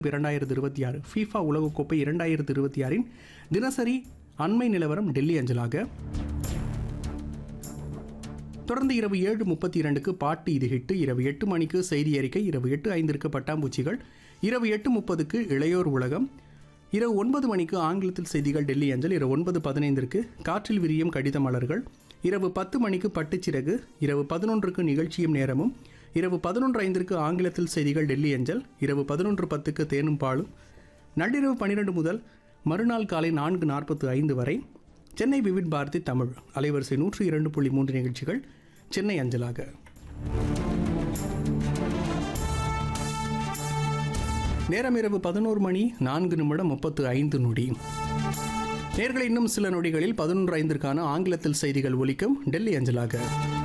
இரண்டாயிரத்து இருபத்தி ஆறு ஃபீஃபா உலகக்கோப்பை இரண்டாயிரத்து இருபத்தி ஆறின் தினசரி அண்மை நிலவரம் டெல்லி அஞ்சலாக தொடர்ந்து இரவு ஏழு முப்பத்தி இரண்டுக்கு பாட்டு இது ஹிட்டு இரவு எட்டு மணிக்கு செய்தி அறிக்கை இரவு எட்டு ஐந்திற்கு பட்டாம்பூச்சிகள் இரவு எட்டு முப்பதுக்கு இளையோர் உலகம் இரவு ஒன்பது மணிக்கு ஆங்கிலத்தில் செய்திகள் டெல்லி அஞ்சல் இரவு ஒன்பது பதினைந்திற்கு காற்றில் விரியும் கடித மலர்கள் இரவு பத்து மணிக்கு பட்டுச்சிறகு இரவு பதினொன்றுக்கு நிகழ்ச்சியும் நேரமும் இரவு பதினொன்று ஐந்திற்கு ஆங்கிலத்தில் செய்திகள் டெல்லி அஞ்சல் இரவு பதினொன்று பத்துக்கு தேனும் பாலும் நள்ளிரவு பன்னிரண்டு முதல் மறுநாள் காலை நான்கு நாற்பத்து ஐந்து வரை சென்னை விவிட் பாரதி தமிழ் அலைவரிசை நூற்றி இரண்டு புள்ளி மூன்று நிகழ்ச்சிகள் சென்னை அஞ்சலாக நேரம் இரவு பதினோரு மணி நான்கு நிமிடம் முப்பத்து ஐந்து நொடி நேர்களை இன்னும் சில நொடிகளில் பதினொன்று ஐந்திற்கான ஆங்கிலத்தில் செய்திகள் ஒலிக்கும் டெல்லி அஞ்சலாக